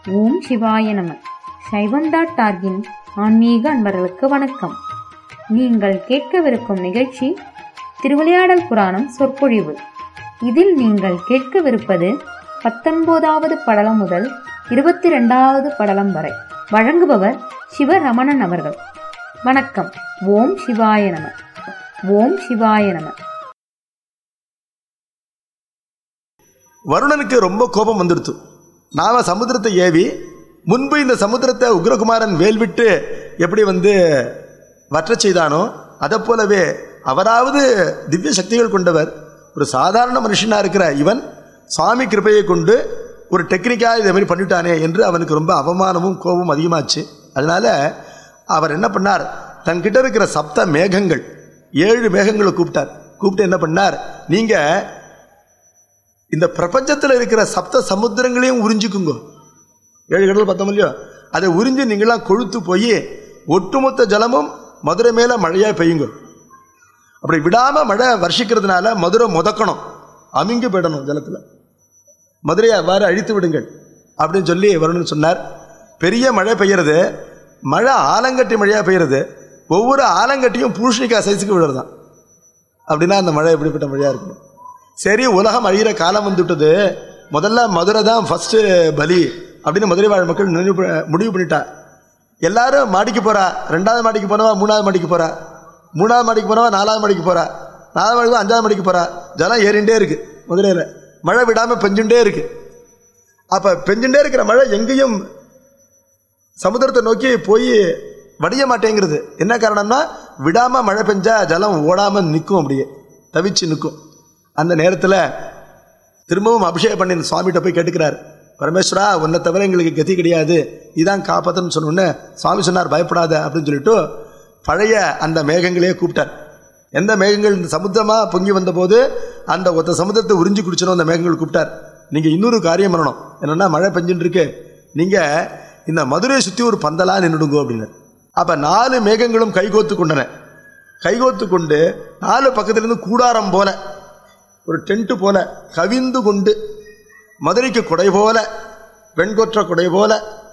ஓம் சிவாய நம சைவம் டாட் டார்கின் ஆன்மீக அன்பர்களுக்கு வணக்கம் நீங்கள் கேட்கவிருக்கும் நிகழ்ச்சி திருவிளையாடல் புராணம் சொற்பொழிவு இதில் நீங்கள் கேட்கவிருப்பது பத்தொன்பதாவது படலம் முதல் இருபத்தி ரெண்டாவது படலம் வரை வழங்குபவர் சிவரமணன் அவர்கள் வணக்கம் ஓம் சிவாய நம ஓம் சிவாய நம வருணனுக்கு ரொம்ப கோபம் வந்துடுத்து நாம சமுத்திரத்தை ஏவி முன்பு இந்த சமுத்திரத்தை உக்ரகுமாரன் வேல் விட்டு எப்படி வந்து வற்றச் செய்தானோ அதை போலவே அவராவது திவ்ய சக்திகள் கொண்டவர் ஒரு சாதாரண மனுஷனா இருக்கிற இவன் சுவாமி கிருபையை கொண்டு ஒரு டெக்னிக்காக இதை மாதிரி பண்ணிவிட்டானே என்று அவனுக்கு ரொம்ப அவமானமும் கோபமும் அதிகமாச்சு அதனால அவர் என்ன பண்ணார் தன்கிட்ட இருக்கிற சப்த மேகங்கள் ஏழு மேகங்களை கூப்பிட்டார் கூப்பிட்டு என்ன பண்ணார் நீங்கள் இந்த பிரபஞ்சத்தில் இருக்கிற சப்த சமுத்திரங்களையும் உறிஞ்சிக்குங்க ஏழு கடல் பார்த்தோம் இல்லையோ அதை உறிஞ்சு நீங்களாம் கொழுத்து போய் ஒட்டுமொத்த ஜலமும் மதுரை மேலே மழையாக பெய்யுங்க அப்படி விடாமல் மழை வருஷிக்கிறதுனால மதுரை முதக்கணும் அமிங்கி போயிடணும் ஜலத்தில் மதுரையை அவ்வாறு அழித்து விடுங்கள் அப்படின்னு சொல்லி வருணன் சொன்னார் பெரிய மழை பெய்யறது மழை ஆலங்கட்டி மழையாக பெய்யறது ஒவ்வொரு ஆலங்கட்டியும் பூஷணிக்காய் சைஸுக்கு விழுறதான் அப்படின்னா அந்த மழை எப்படிப்பட்ட மழையாக இருக்கணும் சரி உலகம் அழிகிற காலம் வந்துவிட்டது முதல்ல மதுரை தான் ஃபஸ்ட்டு பலி அப்படின்னு மதுரை வாழ் மக்கள் நினைவு ப- முடிவு பண்ணிட்டா எல்லாரும் மாடிக்கு போறா ரெண்டாவது மாடிக்கு போனவா மூணாவது மாடிக்கு போறா மூணாவது மாடிக்கு போனவா நாலாவது மாடிக்கு போறா நாலாவது மாடிக்கு அஞ்சாவது மாடிக்கு போறா ஜலம் ஏறிண்டே இருக்கு மதுரையில் மழை விடாமல் பெஞ்சுட்டே இருக்கு அப்போ பெஞ்சுட்டே இருக்கிற மழை எங்கேயும் சமுத்திரத்தை நோக்கி போய் வடிய மாட்டேங்கிறது என்ன காரணம்னா விடாமல் மழை பெஞ்சா ஜலம் ஓடாமல் நிற்கும் அப்படியே தவிச்சு நிற்கும் அந்த நேரத்தில் திரும்பவும் அபிஷேகம் பண்ணி இந்த சுவாமிகிட்ட போய் கேட்டுக்கிறார் பரமேஸ்வரா உன்னை தவிர எங்களுக்கு கதி கிடையாது இதான் காப்பாத்தன்னு சொன்னோன்னே சுவாமி சொன்னார் பயப்படாத அப்படின்னு சொல்லிட்டு பழைய அந்த மேகங்களையே கூப்பிட்டார் எந்த மேகங்கள் இந்த சமுத்திரமாக பொங்கி வந்தபோது அந்த ஒத்த சமுத்திரத்தை உறிஞ்சி குடிச்சனோ அந்த மேகங்கள் கூப்பிட்டார் நீங்கள் இன்னொரு காரியம் பண்ணணும் என்னென்னா மழை பெஞ்சுட்டு இருக்கு நீங்கள் இந்த மதுரையை சுற்றி ஒரு பந்தலாக நின்றுடுங்கோ அப்படின்னு அப்போ நாலு மேகங்களும் கைகோத்து கொண்டன கைகோத்து கொண்டு நாலு பக்கத்துலேருந்து கூடாரம் போல ஒரு டென்ட்டு போல கவிந்து கொண்டு மதுரைக்கு குடை போல வெண்கொற்ற குடை போல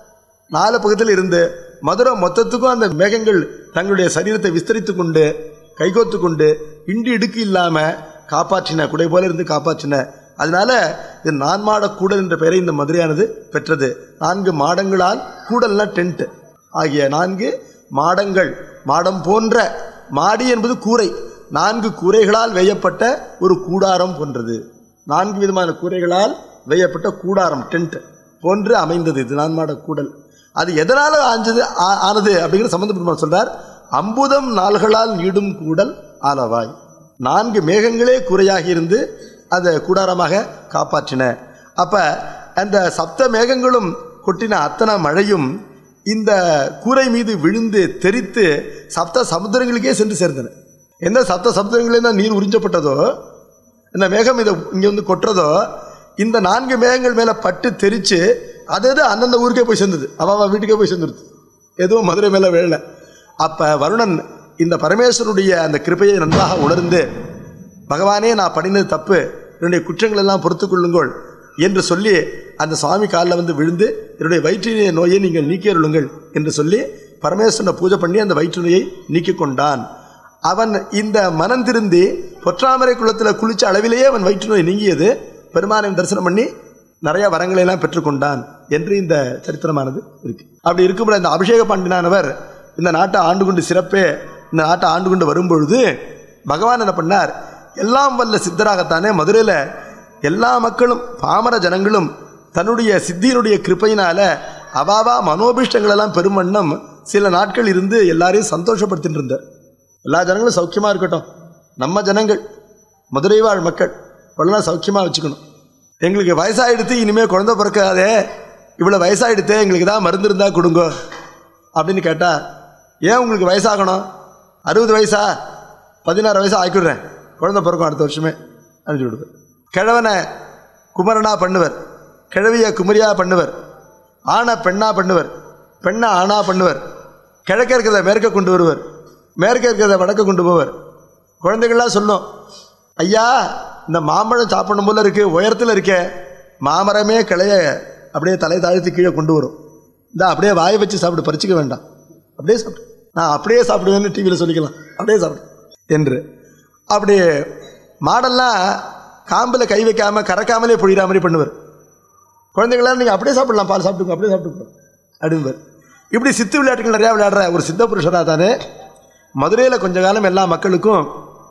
நாலு பக்கத்தில் இருந்து மதுரை மொத்தத்துக்கும் அந்த மேகங்கள் தங்களுடைய சரீரத்தை விஸ்தரித்து கொண்டு கைகோத்து கொண்டு இண்டு இடுக்கு இல்லாமல் காப்பாற்றின குடை போல இருந்து காப்பாற்றின அதனால இது நான்மாட கூடல் என்ற பெயரை இந்த மதுரையானது பெற்றது நான்கு மாடங்களால் கூடல்னா டென்ட் ஆகிய நான்கு மாடங்கள் மாடம் போன்ற மாடி என்பது கூரை நான்கு கூரைகளால் வேயப்பட்ட ஒரு கூடாரம் போன்றது நான்கு விதமான கூரைகளால் வேயப்பட்ட கூடாரம் டென்ட் போன்று அமைந்தது இது நான்மாட கூடல் அது எதனால் ஆஞ்சது ஆ- ஆனது அப்படிங்கிற சம்பந்த பெருமாள் சொல்றார் அம்புதம் நாள்களால் நீடும் கூடல் ஆலவாய் நான்கு மேகங்களே கூரையாகி இருந்து அதை கூடாரமாக காப்பாற்றின அப்ப அந்த சப்த மேகங்களும் கொட்டின அத்தனை மழையும் இந்த கூரை மீது விழுந்து தெரித்து சப்த சமுத்திரங்களுக்கே சென்று சேர்ந்தன எந்த சப்த சமுத்திரங்களில் நீர் உறிஞ்சப்பட்டதோ இந்த மேகம் இதை இங்கே வந்து கொட்டுறதோ இந்த நான்கு மேகங்கள் மேலே பட்டு தெரிச்சு அது அது அந்தந்த ஊருக்கே போய் சேர்ந்தது அவ அவ வீட்டுக்கே போய் சேர்ந்துருது எதுவும் மதுரை மேலே விழல அப்போ வருணன் இந்த பரமேஸ்வருடைய அந்த கிருபையை நன்றாக உணர்ந்து பகவானே நான் பண்ணினது தப்பு என்னுடைய குற்றங்கள் எல்லாம் பொறுத்துக் கொள்ளுங்கள் என்று சொல்லி அந்த சுவாமி காலில் வந்து விழுந்து என்னுடைய வயிற்று நோயை நீங்கள் நீக்கியருளுங்கள் என்று சொல்லி பரமேஸ்வரனை பூஜை பண்ணி அந்த வயிற்று நோயை நீக்கிக் கொண்டான் அவன் இந்த மனம் திருந்தி பொற்றாமரை குளத்தில் குளிச்ச அளவிலேயே அவன் வயிற்று நோய் நீங்கியது பெருமானை தரிசனம் பண்ணி நிறைய வரங்களை எல்லாம் பெற்றுக்கொண்டான் என்று இந்த சரித்திரமானது இருக்கு அப்படி இருக்கும்போது இந்த அபிஷேக பாண்டியனானவர் இந்த நாட்டை ஆண்டு கொண்டு சிறப்பே இந்த நாட்டை ஆண்டு கொண்டு வரும்பொழுது பகவான் என்ன பண்ணார் எல்லாம் வல்ல சித்தராகத்தானே மதுரையில் எல்லா மக்களும் பாமர ஜனங்களும் தன்னுடைய சித்தியினுடைய கிருப்பையினால அவாவா மனோபிஷ்டங்களெல்லாம் பெரும் வண்ணம் சில நாட்கள் இருந்து எல்லாரையும் சந்தோஷப்படுத்திட்டு இருந்தார் எல்லா ஜனங்களும் சௌக்கியமாக இருக்கட்டும் நம்ம ஜனங்கள் மதுரை வாழ் மக்கள் இவ்வளோ சௌக்கியமாக வச்சுக்கணும் எங்களுக்கு வயசாகிடுத்து இனிமேல் குழந்தை பிறக்காதே இவ்வளோ வயசாகிடுத்தே எங்களுக்கு தான் மருந்து இருந்தால் கொடுங்க அப்படின்னு கேட்டால் ஏன் உங்களுக்கு வயசாகணும் அறுபது வயசா பதினாறு வயசா ஆக்கிடுறேன் குழந்தை பிறக்கும் அடுத்த வருஷமே அனுப்பிச்சு விடுவேன் கிழவனை குமரனா பண்ணுவர் கிழவிய குமரியா பண்ணுவர் ஆணை பெண்ணா பண்ணுவர் பெண்ணை ஆணா பண்ணுவர் கிழக்க இருக்கிறத மேற்க கொண்டு வருவர் மேற்க இருக்கிறத வடக்க கொண்டு போவர் குழந்தைகள்லாம் சொல்லும் ஐயா இந்த மாம்பழம் சாப்பிடணும் போல இருக்கு உயரத்தில் இருக்கே மாமரமே கிளைய அப்படியே தலை தாழ்த்தி கீழே கொண்டு வரும் இந்த அப்படியே வாயை வச்சு சாப்பிட்டு பறிச்சுக்க வேண்டாம் அப்படியே சாப்பிட்டு நான் அப்படியே சாப்பிடுவேன்னு டிவியில் சொல்லிக்கலாம் அப்படியே சாப்பிடு என்று அப்படி மாடெல்லாம் காம்பில் கை வைக்காம கறக்காமலே பொழிகிற மாதிரி பண்ணுவார் குழந்தைங்களாம் நீங்கள் அப்படியே சாப்பிடலாம் பால் சாப்பிட்டுங்க அப்படியே சாப்பிட்டுங்க அப்படின்பார் இப்படி சித்து விளையாட்டுகள் நிறையா விளையாடுற ஒரு சித்த புருஷராக தானே மதுரையில் கொஞ்ச காலம் எல்லா மக்களுக்கும்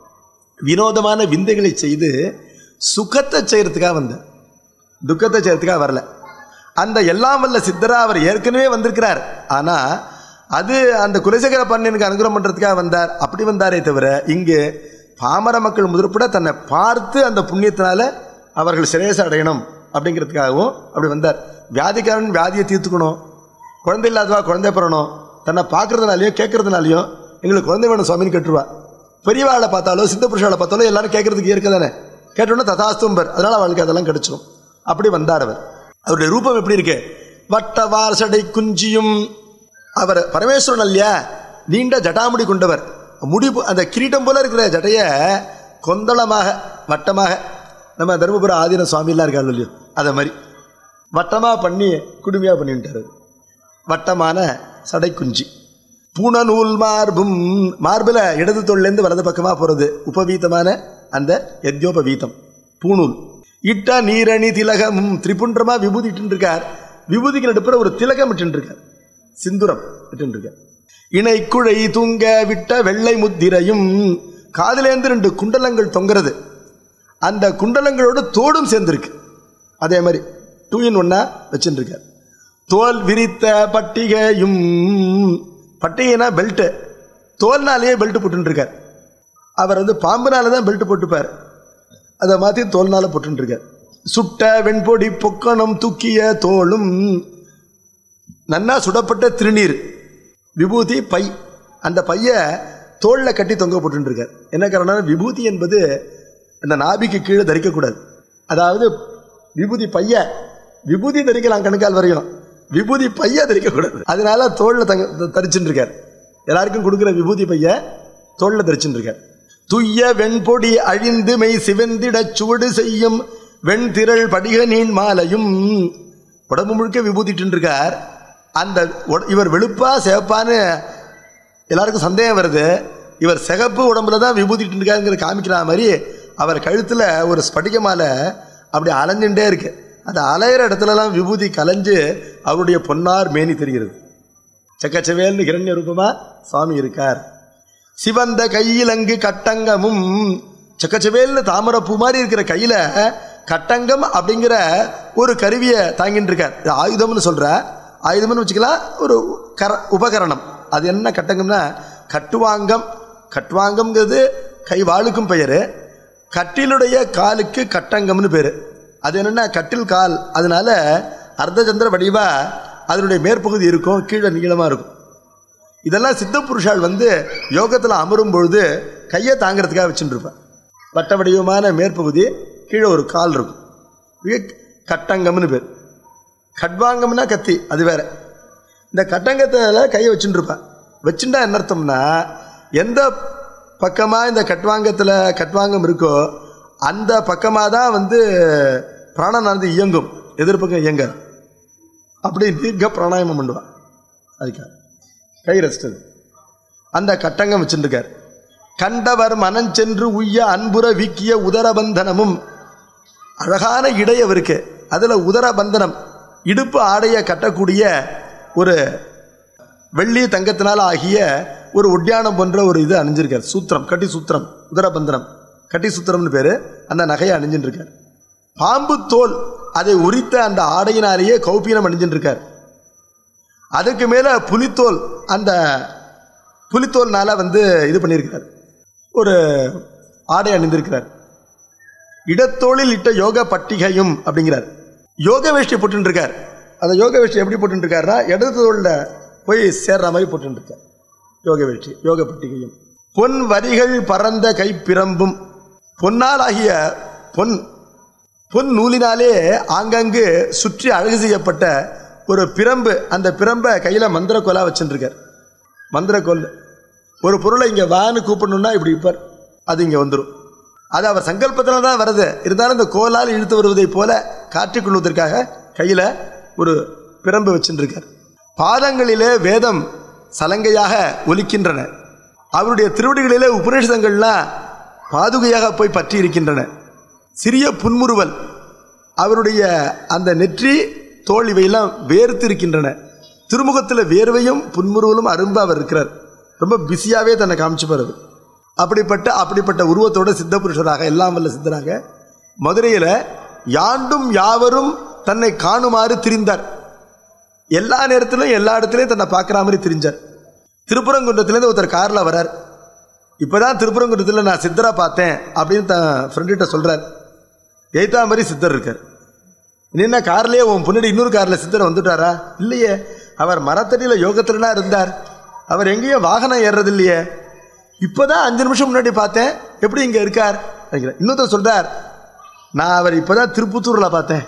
வினோதமான விந்தைகளை செய்து சுகத்தை செய்கிறதுக்காக வந்தார் துக்கத்தை செய்கிறதுக்காக வரல அந்த எல்லாம் வல்ல சித்தரா அவர் ஏற்கனவே வந்திருக்கிறார் ஆனால் அது அந்த குலசேகர பண்ணனுக்கு அனுகிரகம் பண்ணுறதுக்காக வந்தார் அப்படி வந்தாரே தவிர இங்கு பாமர மக்கள் முதற்பட தன்னை பார்த்து அந்த புண்ணியத்தினால அவர்கள் சிரேச அடையணும் அப்படிங்கிறதுக்காகவும் அப்படி வந்தார் வியாதிக்காரன் வியாதியை தீர்த்துக்கணும் குழந்தை இல்லாதவா குழந்தை பெறணும் தன்னை பார்க்கறதுனாலையும் கேட்கறதுனாலையும் எங்களுக்கு குழந்தை வேணும் சுவாமின்னு கேட்டுருவா பெரியவாளை பார்த்தாலோ சித்த புருஷாவை பார்த்தாலோ எல்லாரும் கேட்கறதுக்கு இருக்க தானே கேட்டோன்னே ததாஸ்தும்பர் அதனால் அவளுக்கு அதெல்லாம் கிடைச்சிடும் அப்படி வந்தார் அவர் அவருடைய ரூபம் எப்படி இருக்கு வட்டவார் சடை குஞ்சியும் அவர் பரமேஸ்வரன் இல்லையா நீண்ட ஜட்டாமுடி கொண்டவர் முடி போ- அந்த கிரீட்டம் போல இருக்கிற ஜடையை கொந்தளமாக வட்டமாக நம்ம தருமபுரம் ஆதீன சுவாமிலாம் இருக்காங்க இல்லையோ அதை மாதிரி வட்டமாக பண்ணி குடுமையாக பண்ணிவிட்டார் வட்டமான சடைக்குஞ்சி பூணநூல் மார்பும் மார்பில் இடது தோள்லேருந்து வலது பக்கமாக போகிறது உபவீதமான அந்த யத்யோபவீதம் பூணூல் இட்ட நீரணி திலகமும் திரிபுன்றமா விபூதி இட்டுருக்கார் விபூதிக்கு நடுப்புற ஒரு திலகம் இட்டுருக்கார் சிந்துரம் இட்டுருக்கார் இணை குழை தூங்க விட்ட வெள்ளை முத்திரையும் காதிலேந்து ரெண்டு குண்டலங்கள் தொங்குறது அந்த குண்டலங்களோட தோடும் சேர்ந்துருக்கு அதே மாதிரி டூ இன் ஒன்னா வச்சுருக்கார் தோல் விரித்த பட்டிகையும் பட்டிகைனா பெல்ட்டு தோல்னாலேயே பெல்ட் போட்டுருக்கார் அவர் வந்து பாம்புனால தான் பெல்ட் போட்டுப்பார் அதை மாற்றி தோல்னால போட்டுருக்கார் சுட்ட வெண்பொடி பொக்கணம் தூக்கிய தோளும் நன்னா சுடப்பட்ட திருநீர் விபூதி பை அந்த பைய தோளில் கட்டி தொங்க போட்டுருக்கார் என்ன காரணம்னா விபூதி என்பது அந்த நாபிக்கு கீழே தரிக்கக்கூடாது அதாவது விபூதி பைய விபூதி தரிக்கலாம் கணுக்கால் வரையும் விபூதி பைய தரிக்கக்கூடாது அதனால தோளில் தங்க தரிச்சுட்டு இருக்கார் எல்லாருக்கும் கொடுக்குற விபூதி பைய தோளில் தரிச்சுட்டு இருக்கார் துய்ய வெண்பொடி அழிந்து மெய் சிவந்திடச் சுவடு செய்யும் வெண்திரள் படிக நீன் மாலையும் உடம்பு முழுக்க விபூதிட்டு இருக்கார் அந்த உட- இவர் வெளுப்பா சிவப்பான்னு எல்லாருக்கும் சந்தேகம் வருது இவர் சிகப்பு உடம்புல தான் விபூதிட்டு இருக்காருங்கிற காமிக்கிற மாதிரி அவர் கழுத்தில் ஒரு ஸ்படிக மாலை அப்படி அலைஞ்சுட்டே இருக்கு அந்த அலையிற இடத்துலலாம் விபூதி கலைஞ்சு அவருடைய பொன்னார் மேனி தெரிகிறது செக்கச்சவேல்னு ஹிரண்ய ரூபமா சுவாமி இருக்கார் சிவந்த கையிலங்கு கட்டங்கமும் செக்கச்சவேல்னு தாமரைப்பூ மாதிரி இருக்கிற கையில கட்டங்கம் அப்படிங்கிற ஒரு கருவியை தாங்கிட்டு இருக்கார் இது ஆயுதம்னு சொல்ற ஆயுதம்னு வச்சுக்கலாம் ஒரு கர உபகரணம் அது என்ன கட்டங்கம்னா கட்டுவாங்கம் கட்டுவாங்கம்ங்கிறது கைவாளுக்கும் பெயர் கட்டிலுடைய காலுக்கு கட்டங்கம்னு பேர் அது என்னென்னா கட்டில் கால் அதனால அர்த்தச்சந்திர வடிவா அதனுடைய மேற்பகுதி இருக்கும் கீழே நீளமாக இருக்கும் இதெல்லாம் சித்த புருஷால் வந்து யோகத்தில் அமரும் பொழுது கையை தாங்கிறதுக்காக வச்சுட்டு இருப்பேன் வட்ட வடிவமான மேற்பகுதி கீழே ஒரு கால் இருக்கும் இது கட்டங்கம்னு பேர் கட்வாங்கம்னா கத்தி அது வேற இந்த கட்டங்கத்தில் கையை வச்சுட்டு இருப்பேன் வச்சுட்டா என்ன அர்த்தம்னா எந்த பக்கமாக இந்த கட்வாங்கத்தில் கட்வாங்கம் இருக்கோ அந்த பக்கமாக தான் வந்து பிராணனானது இயங்கும் எதிர்பக்கம் இயங்க அப்படி தீர்க்க பிராணாயாமம் பண்ணுவான் அதுக்காக கை ரெஸ்ட் அது அந்த கட்டங்கம் வச்சுருக்கார் கண்டவர் மனஞ்சென்று உய்ய அன்புற வீக்கிய உதரபந்தனமும் அழகான இடை அவருக்கு அதில் உதரபந்தனம் இடுப்பு ஆடையை கட்டக்கூடிய ஒரு வெள்ளி தங்கத்தினால் ஆகிய ஒரு ஒட்டியானம் போன்ற ஒரு இது அணிஞ்சிருக்கார் சூத்திரம் கட்டி சூத்திரம் உதரபந்தனம் கட்டி சூத்திரம்னு பேர் அந்த நகையை அணிஞ்சுட்டு இருக்கார் பாம்பு தோல் அதை உரித்த அந்த ஆடையினாலேயே கௌப்பீனம் அணிஞ்சுட்டு இருக்கார் அதுக்கு மேலே புலித்தோல் அந்த புலித்தோல்னால வந்து இது பண்ணியிருக்கிறார் ஒரு ஆடை அணிந்திருக்கிறார் இடத்தோளில் இட்ட யோக பட்டிகையும் அப்படிங்கிறார் யோக வேஷ்டி போட்டுருக்கார் அந்த யோக வேஷ்டி எப்படி போட்டுருக்காருன்னா இடது தோளில் போய் சேர்ற மாதிரி போட்டுருக்கார் யோக வேஷ்டி யோக பட்டிகையும் பொன் வரிகள் பறந்த கைப்பிரம்பும் பொன்னால் ஆகிய பொன் பொன் நூலினாலே ஆங்காங்கு சுற்றி அழகு செய்யப்பட்ட ஒரு பிரம்பு அந்த பிரம்பை கையில் மந்திரக்கோலா வச்சுருக்கார் மந்திரக்கோல் ஒரு பொருளை இங்கே வான்னு கூப்பிடணும்னா இப்படி இருப்பார் அது இங்கே வந்துடும் அது அவர் சங்கல்பத்தில் தான் வருது இருந்தாலும் இந்த கோலால் இழுத்து வருவதைப் போல காற்றிக்கொள்வதற்காக கையில் ஒரு பிரம்பு வச்சுருக்கார் பாதங்களிலே வேதம் சலங்கையாக ஒலிக்கின்றன அவருடைய திருவடிகளிலே உபநிஷதங்கள்லாம் பாதுகையாக போய் பற்றி இருக்கின்றன சிறிய புன்முறுவல் அவருடைய அந்த நெற்றி தோல் இவையெல்லாம் வேர்த்து இருக்கின்றன திருமுகத்தில் வேர்வையும் புன்முறுவலும் அரும்ப அவர் இருக்கிறார் ரொம்ப பிஸியாகவே தன்னை காமிச்சு போகிறது அப்படிப்பட்ட அப்படிப்பட்ட உருவத்தோட சித்த புருஷராக எல்லாம் வல்ல சித்தராக மதுரையில் யாண்டும் யாவரும் தன்னை காணுமாறு திரிந்தார் எல்லா நேரத்திலும் எல்லா இடத்துலையும் தன்னை பார்க்குற மாதிரி திரிஞ்சார் திருப்பரங்குன்றத்துலேருந்து ஒருத்தர் காரில் வரார் இப்போதான் திருப்பரங்குன்றத்தில் நான் சித்தரை பார்த்தேன் அப்படின்னு தன் ஃப்ரெண்டுகிட்ட சொல்கிறார் எய்தா மாதிரி சித்தர் இருக்கார் என்ன கார்லேயே உன் பின்னாடி இன்னொரு காரில் சித்தர் வந்துட்டாரா இல்லையே அவர் மரத்தடியில் யோகத்துலனா இருந்தார் அவர் எங்கேயும் வாகனம் ஏறுறது இல்லையே இப்போதான் அஞ்சு நிமிஷம் முன்னாடி பார்த்தேன் எப்படி இங்கே இருக்கார் அப்படிங்கிறார். இன்னொருத்தர் சொல்கிறார் நான் அவர் இப்போதான் திருப்புத்தூரில் பார்த்தேன்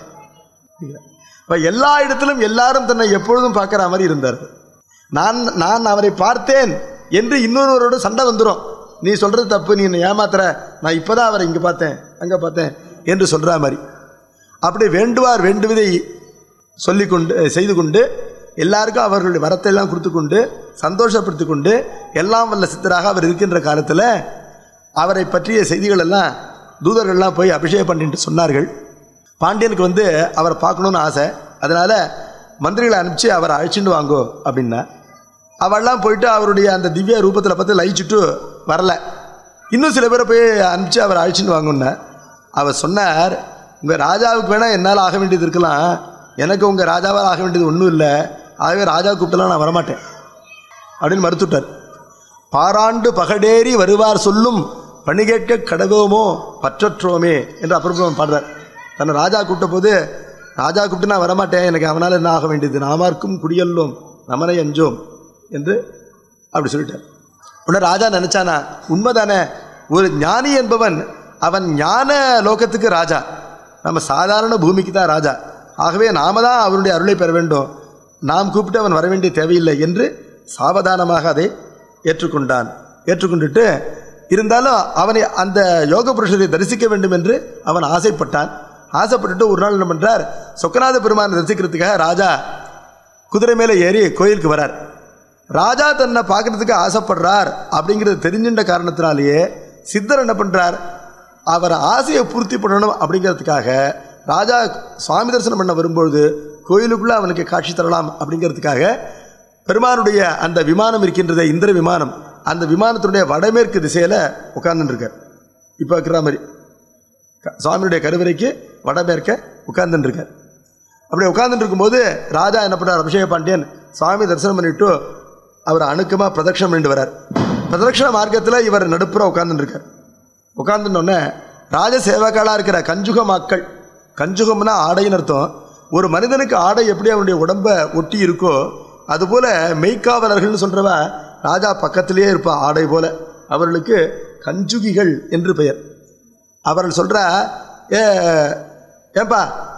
இப்போ எல்லா இடத்திலும் எல்லாரும் தன்னை எப்பொழுதும் பார்க்குற மாதிரி இருந்தார் நான் நான் அவரை பார்த்தேன் என்று இன்னொருவரோட சண்டை வந்துடும் நீ சொல்கிறது தப்பு நீ என்னை ஏமாத்துற நான் இப்போ தான் அவரை இங்கே பார்த்தேன் அங்கே பார்த்தேன் என்று சொல்கிற மாதிரி அப்படி வேண்டுவார் வேண்டுவதை சொல்லிக் கொண்டு செய்து கொண்டு எல்லாருக்கும் அவர்களுடைய வரத்தை எல்லாம் கொடுத்து கொண்டு சந்தோஷப்படுத்தி கொண்டு எல்லாம் வல்ல சித்தராக அவர் இருக்கின்ற காலத்தில் அவரை பற்றிய செய்திகள் எல்லாம் தூதர்கள்லாம் போய் அபிஷேகம் பண்ணிட்டு சொன்னார்கள் பாண்டியனுக்கு வந்து அவரை பார்க்கணுன்னு ஆசை அதனால் மந்திரிகளை அனுப்பிச்சு அவரை அழைச்சிட்டு வாங்கோ அப்படின்னா அவள்லாம் போயிட்டு அவருடைய அந்த திவ்ய ரூபத்தில் பார்த்து லயிச்சுட்டு வரல இன்னும் சில பேரை போய் அனுப்பிச்சு அவரை அழைச்சிட்டு வாங்கன்னு அவர் சொன்னார் உங்கள் ராஜாவுக்கு வேணால் என்னால் ஆக வேண்டியது இருக்கலாம் எனக்கு உங்கள் ராஜாவால் ஆக வேண்டியது ஒன்றும் இல்லை ஆகவே ராஜா கூப்பிட்டலாம் நான் வரமாட்டேன் அப்படின்னு மறுத்துட்டார் பாராண்டு பகடேறி வருவார் சொல்லும் பணி கேட்க கடவோமோ பற்றற்றோமே என்று அப்புறம் பாடுறார் தன்னை ராஜா கூப்பிட்ட போது ராஜா கூப்பிட்டு நான் வரமாட்டேன் எனக்கு அவனால் என்ன ஆக வேண்டியது நாமார்க்கும் குடியல்லோம் நமனை அஞ்சோம் என்று அப்படி சொல்லிட்டார் உடனே ராஜா நினைச்சானா உண்மைதானே ஒரு ஞானி என்பவன் அவன் ஞான லோகத்துக்கு ராஜா நம்ம சாதாரண பூமிக்கு தான் ராஜா ஆகவே நாம தான் அவருடைய அருளை பெற வேண்டும் நாம் கூப்பிட்டு அவன் வர வேண்டிய தேவையில்லை என்று சாவதானமாக அதை ஏற்றுக்கொண்டான் ஏற்றுக்கொண்டுட்டு இருந்தாலும் அவனை அந்த யோக புருஷரை தரிசிக்க வேண்டும் என்று அவன் ஆசைப்பட்டான் ஆசைப்பட்டுட்டு ஒரு நாள் என்ன பண்ணுறார் சொக்கநாத பெருமானை தரிசிக்கிறதுக்காக ராஜா குதிரை மேலே ஏறி கோயிலுக்கு வரார் ராஜா தன்னை பார்க்கறதுக்கு ஆசைப்படுறார் அப்படிங்கிறது தெரிஞ்சின்ற காரணத்தினாலேயே சித்தர் என்ன பண்ணுறார் அவர் ஆசையை பூர்த்தி பண்ணணும் அப்படிங்கிறதுக்காக ராஜா சுவாமி தரிசனம் பண்ண வரும்பொழுது கோயிலுக்குள்ளே அவனுக்கு காட்சி தரலாம் அப்படிங்கிறதுக்காக பெருமானுடைய அந்த விமானம் இருக்கின்றதே இந்திர விமானம் அந்த விமானத்தினுடைய வடமேற்கு திசையில் உட்கார்ந்துருக்கார் இப்போ இருக்கிற மாதிரி க- சுவாமியுடைய கருவறைக்கு வடமேற்க உட்கார்ந்துருக்கார் அப்படி உட்கார்ந்துட்டு இருக்கும்போது ராஜா என்ன பண்ணுறார் அபிஷேக பாண்டியன் சுவாமி தரிசனம் பண்ணிட்டு அவர் அணுக்கமாக பிரதட்சணம் பண்ணிட்டு வரார் பிரதட்சண மார்க்கத்தில் இவர் நடுப்புற உட்கார்ந்துருக்கார் உட்கார்ந்துட்டோன்னே ராஜ சேவகாலாக இருக்கிற கஞ்சுக மக்கள் கஞ்சுகம்னா ஆடைன்னு அர்த்தம் ஒரு மனிதனுக்கு ஆடை எப்படி அவனுடைய உடம்பை ஒட்டி இருக்கோ அதுபோல மெய்க்காவலர்கள்னு சொல்கிறவ ராஜா பக்கத்திலேயே இருப்பா ஆடை போல அவர்களுக்கு கஞ்சுகிகள் என்று பெயர் அவர்கள் சொல்ற ஏ ஏன்பா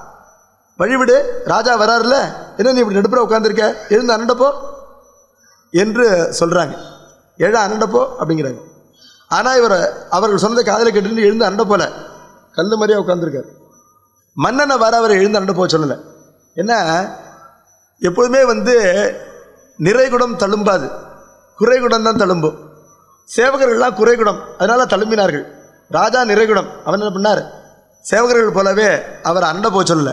வழிவிடு ராஜா வராருல்ல என்ன நீ இப்படி நடுப்புற உட்காந்துருக்க எழுந்து அனண்டப்போ என்று சொல்கிறாங்க எழ அனண்டப்போ அப்படிங்கிறாங்க ஆனால் இவர் அவர்கள் சொன்னதை காதில் கேட்டு எழுந்து அண்ட போல கல் மாதிரியே உட்காந்துருக்காரு மன்னனை வர அவர் எழுந்து அண்ட போக சொல்லலை என்ன எப்போதுமே வந்து நிறைகுடம் தழும்பாது குறைகுடம் தான் தழும்பும் சேவகர்கள்லாம் குறைகுடம் அதனால தழும்பினார்கள் ராஜா நிறைகுடம் அவன் என்ன பண்ணார் சேவகர்கள் போலவே அவர் அண்ட போக சொல்லலை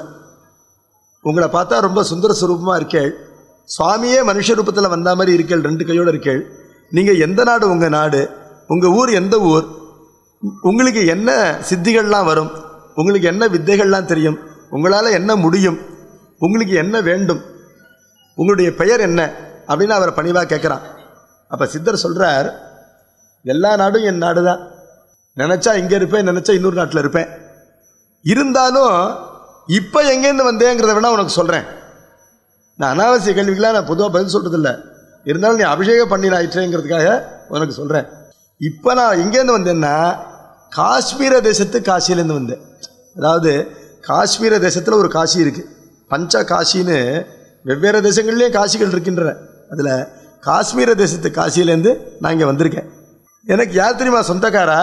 உங்களை பார்த்தா ரொம்ப சுந்தர சுரூபமாக இருக்கேள் சுவாமியே மனுஷ ரூபத்தில் வந்த மாதிரி இருக்கேள் ரெண்டு கையோடு இருக்கேள் நீங்கள் எந்த நாடு உங்கள் நாடு உங்கள் ஊர் எந்த ஊர் உங்களுக்கு என்ன சித்திகள்லாம் வரும் உங்களுக்கு என்ன வித்தைகள்லாம் தெரியும் உங்களால் என்ன முடியும் உங்களுக்கு என்ன வேண்டும் உங்களுடைய பெயர் என்ன அப்படின்னு அவரை பணிவாக கேட்குறான் அப்போ சித்தர் சொல்கிறார் எல்லா நாடும் என் நாடு தான் நினச்சா இங்கே இருப்பேன் நினச்சா இன்னொரு நாட்டில் இருப்பேன் இருந்தாலும் இப்போ எங்கேருந்து வந்தேங்கிறத வேணா உனக்கு சொல்கிறேன் நான் அனாவசிய கேள்விக்கெல்லாம் நான் பொதுவாக பதில் சொல்கிறதில்ல இருந்தாலும் நீ அபிஷேகம் பண்ணி ஆயிற்றேங்கிறதுக்காக உனக்கு சொல்கிறேன் இப்போ நான் எங்கேருந்து வந்தேன்னா காஷ்மீர தேசத்து காசியிலேருந்து வந்தேன் அதாவது காஷ்மீர தேசத்தில் ஒரு காசி இருக்குது பஞ்ச காசின்னு வெவ்வேறு தேசங்கள்லேயும் காசிகள் இருக்கின்றன அதில் காஷ்மீர தேசத்து காசியிலேருந்து நான் இங்கே வந்திருக்கேன் எனக்கு யார் தெரியுமா சொந்தக்காரா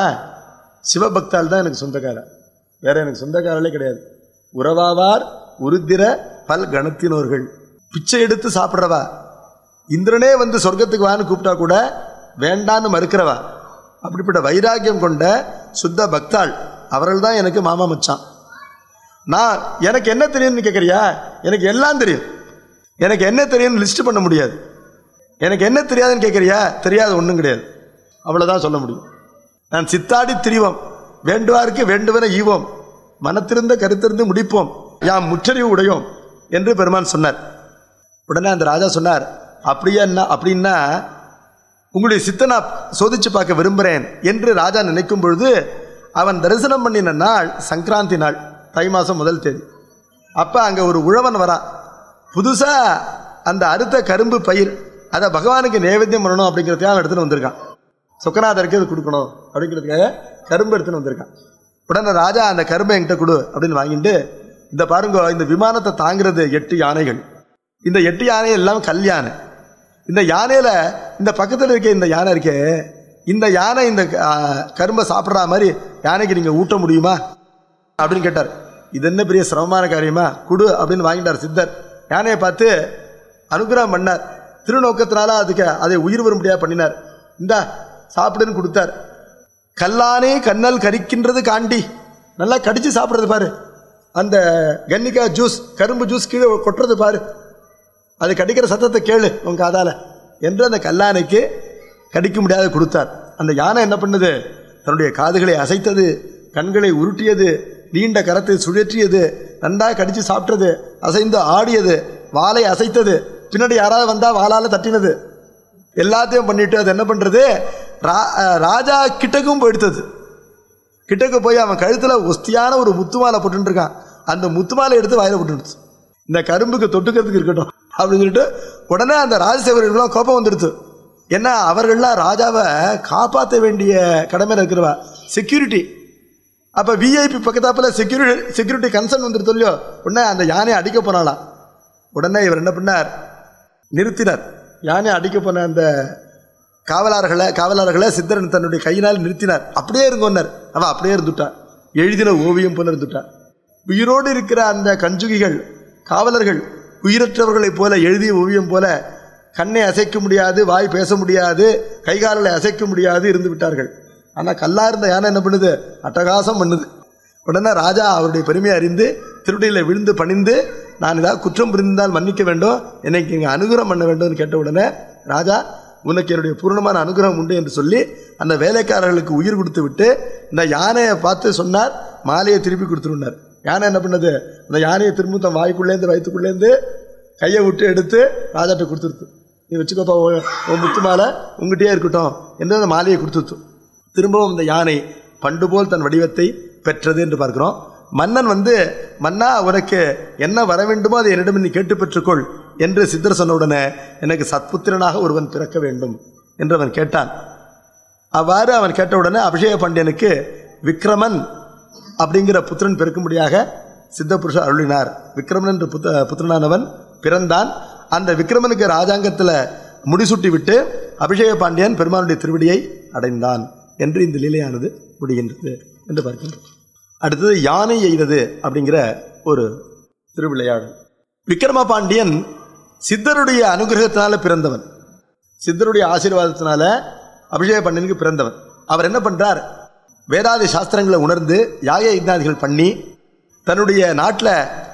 சிவபக்தால் தான் எனக்கு சொந்தக்காரா வேற எனக்கு சொந்தக்காரர்களே கிடையாது உறவாவார் உருத்திர பல் கணத்தினோர்கள் பிச்சை எடுத்து சாப்பிட்றவா இந்திரனே வந்து சொர்க்கத்துக்கு வான்னு கூப்பிட்டா கூட வேண்டான்னு மறுக்கிறவா அப்படிப்பட்ட வைராக்கியம் கொண்ட சுத்த பக்தாள் அவர்கள் தான் எனக்கு மாமா மச்சான் நான் எனக்கு என்ன தெரியும்னு கேட்குறியா எனக்கு எல்லாம் தெரியும் எனக்கு என்ன தெரியும்னு லிஸ்ட் பண்ண முடியாது எனக்கு என்ன தெரியாதுன்னு கேட்குறியா தெரியாது ஒன்றும் கிடையாது அவ்வளோதான் சொல்ல முடியும் நான் சித்தாடி திரிவோம் வேண்டுவாருக்கு வேண்டுவன ஈவோம் மனத்திருந்த கருத்திருந்து முடிப்போம் யாம் முற்றறிவு உடையோம் என்று பெருமான் சொன்னார் உடனே அந்த ராஜா சொன்னார் அப்படியா என்ன அப்படின்னா உங்களுடைய சித்தை நான் சோதிச்சு பார்க்க விரும்புகிறேன் என்று ராஜா நினைக்கும் பொழுது அவன் தரிசனம் பண்ணின நாள் சங்கராந்தி நாள் தை மாதம் முதல் தேதி அப்போ அங்கே ஒரு உழவன் வரான் புதுசாக அந்த அறுத்த கரும்பு பயிர் அதை பகவானுக்கு நைவேத்தியம் பண்ணணும் அப்படிங்கிறதுக்காக அவன் எடுத்துன்னு வந்திருக்கான் சொக்கநாதருக்கு அது கொடுக்கணும் அப்படிங்கிறதுக்காக கரும்பு எடுத்துன்னு வந்திருக்கான் உடனே ராஜா அந்த கரும்பை என்கிட்ட கொடு அப்படின்னு வாங்கிட்டு இந்த பாருங்க இந்த விமானத்தை தாங்கிறது எட்டு யானைகள் இந்த எட்டு யானை எல்லாம் கல் யானை இந்த யானையில் இந்த பக்கத்தில் இருக்க இந்த யானை இருக்கே இந்த யானை இந்த ஆ, கரும்பை சாப்பிட்ற மாதிரி யானைக்கு நீங்கள் ஊட்ட முடியுமா அப்படின்னு கேட்டார் இது என்ன பெரிய சிரமமான காரியமா குடு அப்படின்னு வாங்கிட்டார் சித்தர் யானையை பார்த்து அனுகிரகம் பண்ணார் திருநோக்கத்தினால அதுக்கு அதை உயிர் வரும்படியாக பண்ணினார் இந்தா சாப்பிடுன்னு கொடுத்தார் கல்லானே கண்ணல் கரிக்கின்றது காண்டி நல்லா கடிச்சு சாப்பிட்றது பாரு அந்த கன்னிக்கா ஜூஸ் கரும்பு ஜூஸ் கீழே கொட்டுறது பாரு அது கடிக்கிற சத்தத்தை கேளு உன் காதால என்று அந்த கல்லானைக்கு கடிக்க முடியாத கொடுத்தார் அந்த யானை என்ன பண்ணுது தன்னுடைய காதுகளை அசைத்தது கண்களை உருட்டியது நீண்ட கரத்தை சுழற்றியது நன்றாக கடிச்சு சாப்பிட்டது அசைந்து ஆடியது வாலை அசைத்தது பின்னாடி யாராவது வந்தால் வாளால் தட்டினது எல்லாத்தையும் பண்ணிட்டு அது என்ன பண்ணுறது ரா அஹ் ராஜா கிட்டக்கும் போயிடுத்தது கிட்டக்கு போய் அவன் கழுத்தில் ஒஸ்தியான ஒரு முத்து மாலை போட்டுட்டு இருக்கான் அந்த முத்து மாலை எடுத்து வாயில போட்டுடுச்சு இந்த கரும்புக்கு தொட்டுக்கிறதுக்கு இருக்கட்டும் அப்படின்னு சொல்லிட்டு உடனே அந்த ராஜசேவர்களும் கோபம் வந்துடுது ஏன்னா அவர்கள்லாம் ராஜாவை காப்பாற்ற வேண்டிய கடமையில் இருக்கிறவா செக்யூரிட்டி அப்போ விஐபி பக்கத்தாப்பில் செக்யூரிட்டி செக்யூரிட்டி கன்சர்ன் வந்துருது இல்லையோ உடனே அந்த யானையை அடிக்க போனாலாம் உடனே இவர் என்ன பண்ணார் நிறுத்தினார் யானை அடிக்க போன அந்த காவலாளர்களை காவலாளர்களை சித்தரன் தன்னுடைய கையினால் நிறுத்தினார் அப்படியே இருங்கன்னார் அவன் அப்படியே இருந்துட்டான் எழுதின ஓவியம் போல இருந்துட்டான் உயிரோடு இருக்கிற அந்த கஞ்சுகிகள் காவலர்கள் உயிரற்றவர்களைப் போல எழுதிய ஓவியம் போல கண்ணை அசைக்க முடியாது வாய் பேச முடியாது கைகால்களை அசைக்க முடியாது இருந்து விட்டார்கள் ஆனால் கல்லா இருந்த யானை என்ன பண்ணுது அட்டகாசம் பண்ணுது உடனே ராஜா அவருடைய பெருமையை அறிந்து திருடியில் விழுந்து பணிந்து நான் ஏதாவது குற்றம் புரிந்தால் மன்னிக்க வேண்டும் என்னைக்கு இங்கே அனுகிரகம் பண்ண வேண்டும்னு கேட்ட உடனே ராஜா உனக்கு என்னுடைய பூர்ணமான அனுகிரகம் உண்டு என்று சொல்லி அந்த வேலைக்காரர்களுக்கு உயிர் கொடுத்து விட்டு இந்த யானையை பார்த்து சொன்னார் மாலையை திருப்பி கொடுத்துருந்தார் யானை என்ன பண்ணது அந்த யானையை திரும்ப தன் வாய்க்குள்ளேருந்து வயிற்றுக்குள்ளேருந்து கையை விட்டு எடுத்து ராஜாட்ட கொடுத்துருத்து நீ வச்சுக்கோப்பா உன் உன் முத்து மாலை உங்ககிட்டயே இருக்கட்டும் என்று அந்த மாலையை கொடுத்துருத்து திரும்பவும் இந்த யானை பண்டு போல் தன் வடிவத்தை பெற்றது என்று பார்க்கிறோம் மன்னன் வந்து மன்னா உனக்கு என்ன வர வேண்டுமோ அதை என்னிடம் நீ கேட்டு பெற்றுக்கொள் என்று சித்தர் சொன்ன உடனே எனக்கு சத்புத்திரனாக ஒருவன் பிறக்க வேண்டும் என்று அவன் கேட்டான் அவ்வாறு அவன் கேட்ட உடனே அபிஷேக பாண்டியனுக்கு விக்ரமன் அப்படிங்கிற புத்திரன் பிறக்கும்படியாக சித்தபுருஷர் அருளினார் விக்ரமன் என்ற புத்த புத்திரனானவன் பிறந்தான் அந்த விக்ரமனுக்கு ராஜாங்கத்தில் முடிசூட்டி விட்டு அபிஷேக பாண்டியன் பெருமானுடைய திருவடியை அடைந்தான் என்று இந்த லீலையானது முடிகின்றது என்று பார்க்கின்றோம் அடுத்தது யானை எய்தது அப்படிங்கிற ஒரு திருவிளையாடல் விக்ரம பாண்டியன் சித்தருடைய அனுகிரகத்தினால பிறந்தவன் சித்தருடைய ஆசீர்வாதத்தினால அபிஷேக பாண்டியனுக்கு பிறந்தவன் அவர் என்ன பண்றார் வேதாதி சாஸ்திரங்களை உணர்ந்து யாக யஜ்ஞாதிகள் பண்ணி தன்னுடைய நாட்டில்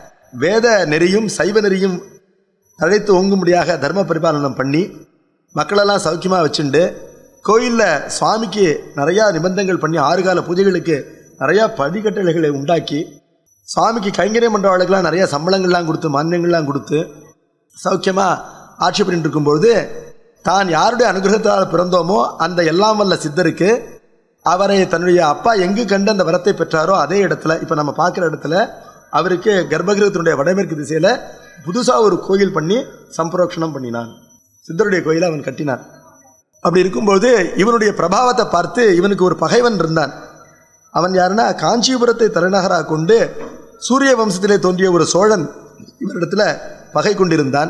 வேத நெறியும் சைவ நெறியும் தழைத்து ஓங்கும்படியாக தர்ம பரிபாலனம் பண்ணி மக்களெல்லாம் சௌக்கியமாக வச்சுண்டு கோயிலில் சுவாமிக்கு நிறையா நிபந்தங்கள் பண்ணி ஆறு கால பூஜைகளுக்கு நிறையா படிக்கட்டளைகளை உண்டாக்கி சுவாமிக்கு கைங்கரியம் பண்ணுறவர்களுக்கெல்லாம் நிறைய சம்பளங்கள்லாம் கொடுத்து மானியங்கள்லாம் கொடுத்து சௌக்கியமாக ஆட்சி பண்ணிட்டு இருக்கும்பொழுது தான் யாருடைய அனுகிரகத்தால் பிறந்தோமோ அந்த எல்லாம் வல்ல சித்தருக்கு அவரை தன்னுடைய அப்பா எங்கு கண்டு அந்த வரத்தை பெற்றாரோ அதே இடத்துல இப்போ நம்ம பார்க்குற இடத்துல அவருக்கு கர்ப்பகிரகத்தினுடைய வடமேற்கு திசையில் புதுசாக ஒரு கோயில் பண்ணி சம்பரோக்ஷணம் பண்ணினான் சித்தருடைய கோயிலை அவன் கட்டினான் அப்படி இருக்கும்போது இவனுடைய பிரபாவத்தை பார்த்து இவனுக்கு ஒரு பகைவன் இருந்தான் அவன் யாருன்னா காஞ்சிபுரத்தை தலைநகராக கொண்டு சூரிய வம்சத்திலே தோன்றிய ஒரு சோழன் இவரிடத்தில் பகை கொண்டிருந்தான்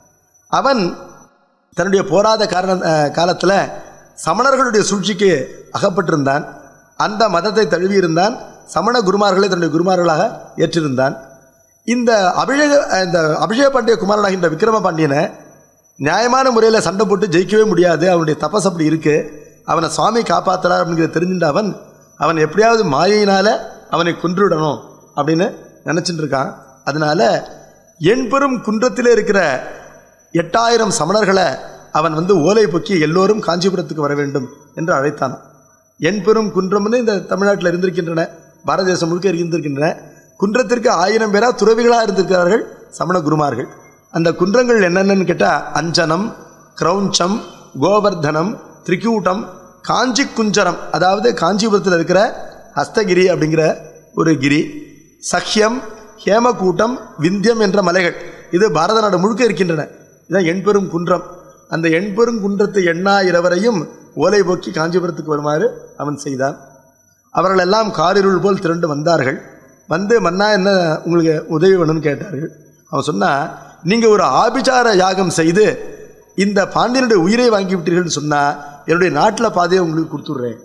அவன் தன்னுடைய போராத காரண காலத்தில் சமணர்களுடைய சூழ்ச்சிக்கு அகப்பட்டிருந்தான் அந்த மதத்தை தழுவியிருந்தான் சமண குருமார்களை தன்னுடைய குருமார்களாக ஏற்றிருந்தான் இந்த அபிஷேக இந்த அபிஷேக பாண்டிய குமாரனாகின்ற விக்ரம பாண்டியனை நியாயமான முறையில் சண்டை போட்டு ஜெயிக்கவே முடியாது அவனுடைய தபஸ் அப்படி இருக்கு அவனை சுவாமி காப்பாத்துறார் அப்படிங்கிறத தெரிஞ்சுட்ட அவன் அவன் எப்படியாவது மாயையினால அவனை கொன்றுவிடணும் அப்படின்னு நினச்சிட்டு இருக்கான் அதனால எண்பெரும் குன்றத்திலே இருக்கிற எட்டாயிரம் சமணர்களை அவன் வந்து ஓலை பொக்கி எல்லோரும் காஞ்சிபுரத்துக்கு வர வேண்டும் என்று அழைத்தான் எண்பெரும் குன்றம்னு இந்த தமிழ்நாட்டில் இருந்திருக்கின்றன பாரத தேசம் முழுக்க இருந்திருக்கின்றன குன்றத்திற்கு ஆயிரம் பேரா துறவிகளாக இருந்திருக்கிறார்கள் சமண குருமார்கள் அந்த குன்றங்கள் என்னென்னு கேட்டால் அஞ்சனம் கிரௌஞ்சம் கோவர்தனம் திரிகூட்டம் காஞ்சி குஞ்சரம் அதாவது காஞ்சிபுரத்தில் இருக்கிற ஹஸ்தகிரி அப்படிங்கிற ஒரு கிரி சஹ்யம் ஹேமகூட்டம் விந்தியம் என்ற மலைகள் இது பாரத நாடு முழுக்க இருக்கின்றன இதான் எண்பெரும் குன்றம் அந்த எண்பெரும் குன்றத்து எண்ணாயிரவரையும் ஓலை போக்கி காஞ்சிபுரத்துக்கு வருமாறு அவன் செய்தான் அவர்கள் எல்லாம் காரிருள் போல் திரண்டு வந்தார்கள் வந்து மன்னா என்ன உங்களுக்கு உதவி வேணும்னு கேட்டார்கள் அவன் சொன்னா நீங்கள் ஒரு ஆபிச்சார யாகம் செய்து இந்த பாண்டியனுடைய உயிரை வாங்கி விட்டீர்கள்னு சொன்னால் என்னுடைய நாட்டில் பாதையை உங்களுக்கு கொடுத்துட்றேன்